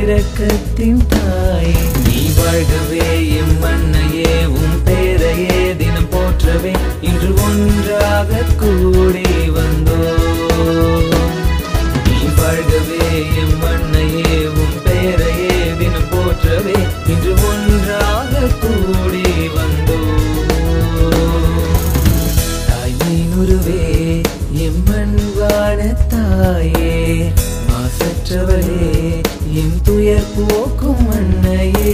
இரக்கத்தின் தாயே நீ வாழ்கவே எம் மண்ணையே உம் பேரையே தினம் போற்றவே இன்று ஒன்றாக கூடி வந்தோம் நீ வாழ்கவே எம் மண்ணையே உம் பேரையே தினம் போற்றவே இன்று ஒன்றாக கூடி வந்தோம் தாய்மை நுருவே எம்மன்பான தாயே மாசற்றவளே எம் துயர் போக்கும் அன்னையே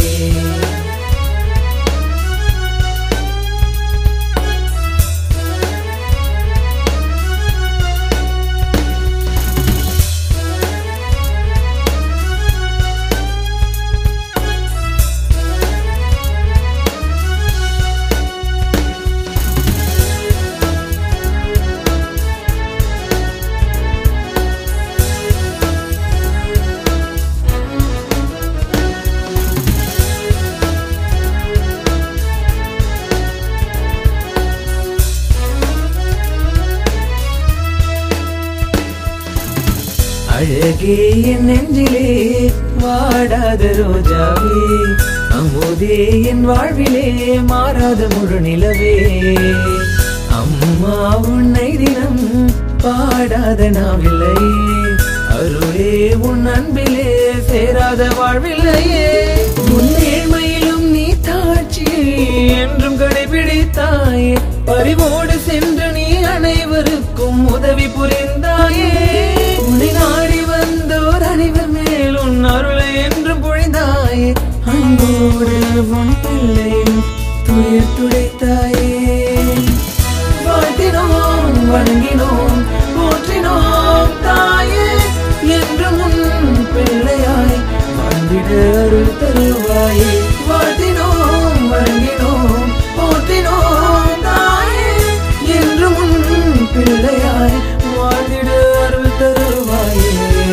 அழகே என் நெஞ்சிலே வாடாத ரோஜாவே அமுதே என் வாழ்விலே மாறாத முழு நிலவே அம்மா உன்னை தினம் பாடாத நாவில்லையே அருளே உன் அன்பிலே சேராத வாழ்வில்லையே உன் ஏழ்மையிலும் நீ தாட்சியை என்றும் கடைபிடித்தாயே பறிவோடு சென்று நீ அனைவருக்கும் உதவி புரிந்தாயே உன்னை நாடி வந்தோர் அனைவர் மேல் உன் அருளை என்றும் பொழிந்தாயே அன்போடு உன் பிள்ளையும் துயர் துடைத்தாயே வாழ்த்தினோம் வணங்கினோம் போற்றினோம் தாயே என்றும் உன் பிள்ளையாய் வாழ்ந்திட அருள் தருவாயே வாழ்த்தினோம் வணங்கினோம் போற்றினோம் தாயே என்றும் உன் பிள்ளையாய் வாழ்ந்திட அருள் தருவாயே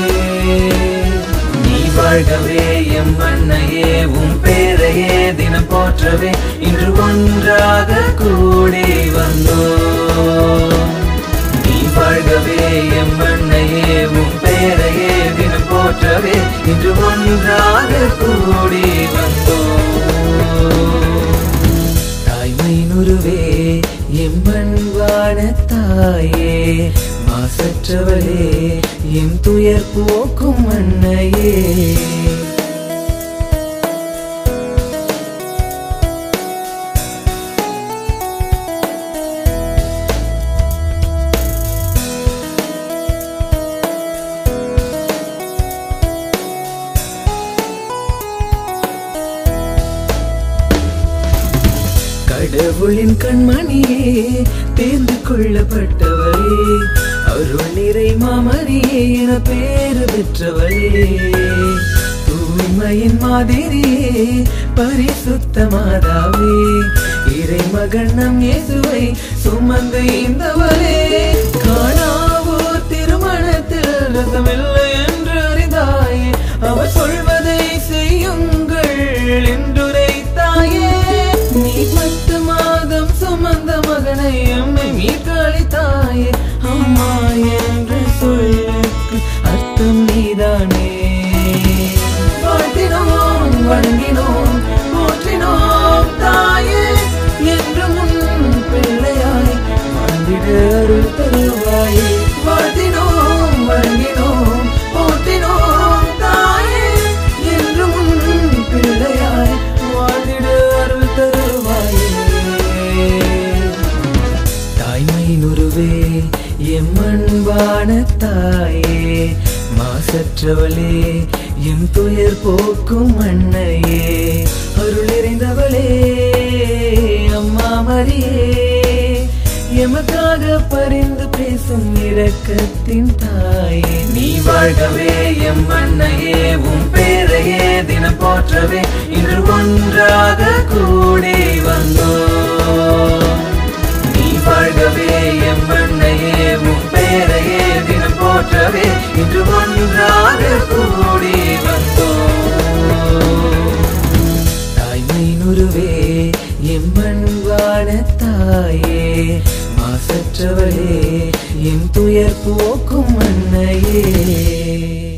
நீ வாழ்கவே எம் மண்ணையே உம் பேரையே தினம் போற்றவே இன்று ஒன்றாக கூடி வந்தோம் நீ வாழ்கவே எம் மண்ணையே உம் பேரையே தினம் போற்றவே இன்று ஒன்றாக கூடி வந்தோம் தாய்மை நுருவே எம்மன்பான தாயே மாசற்றவளே எம் துயர் போக்கும் அன்னையே கடவுளின் கண்மணியே தேர்ந்து கொள்ளப்பட்டவளே அருள் நிறை மாமரியே என பேரு பெற்றவளே தூய்மையின் மாதிரியே பரிசுத்த மாதாவே இறை மகன் நம் இயேசுவை சுமந்து இந்தவளே காணாவோ திருமணத்தில் ரசமில்லை என்று அறிந்தாயே அவர் சொல்வதை செய்யுங்கள் என்றுரைத்தாயே நீ பத்து மாதம் சுமந்த மகனை எம்மை மீட்க அளித்தாயே அம்மா என்று சொல்லுக்கு அர்த்தம் நீதானே வாழ்த்தினோம் வணங்கினோம் போற்றினோம் தாயே என்றும் உன் பிள்ளையாய் வாழ்ந்திட அருள் தருவாயே வாழ்த்தினோம் வணங்கினோம் போற்றினோம் தாயே என்றும் உன் பிள்ளையாய் வாழ்ந்திட அருள் தருவாயே தாய்மை நுருவே எம்மன்பான தாயே மாசற்றவளே எம் துயர் போக்கும் அன்னையே அருள் நிறைந்தவளே அம்மா மரியே எமக்காக பரிந்து பேசும் இரக்கத்தின் தாயே நீ வாழ்கவே எம் அன்னையே உம் பேரையே தினம் போற்றவே இன்று ஒன்றாக கூடி வந்தோம் நீ வாழ்கவே எம் அன்னையே உம் பேரையே தினம் போற்றவே இன்று ஒன்றாக கூடி வந்தோம் தாய்மை நுருவே எம்மன்பான தாயே மாசற்றவளே எம் துயர் போக்கும் அன்னையே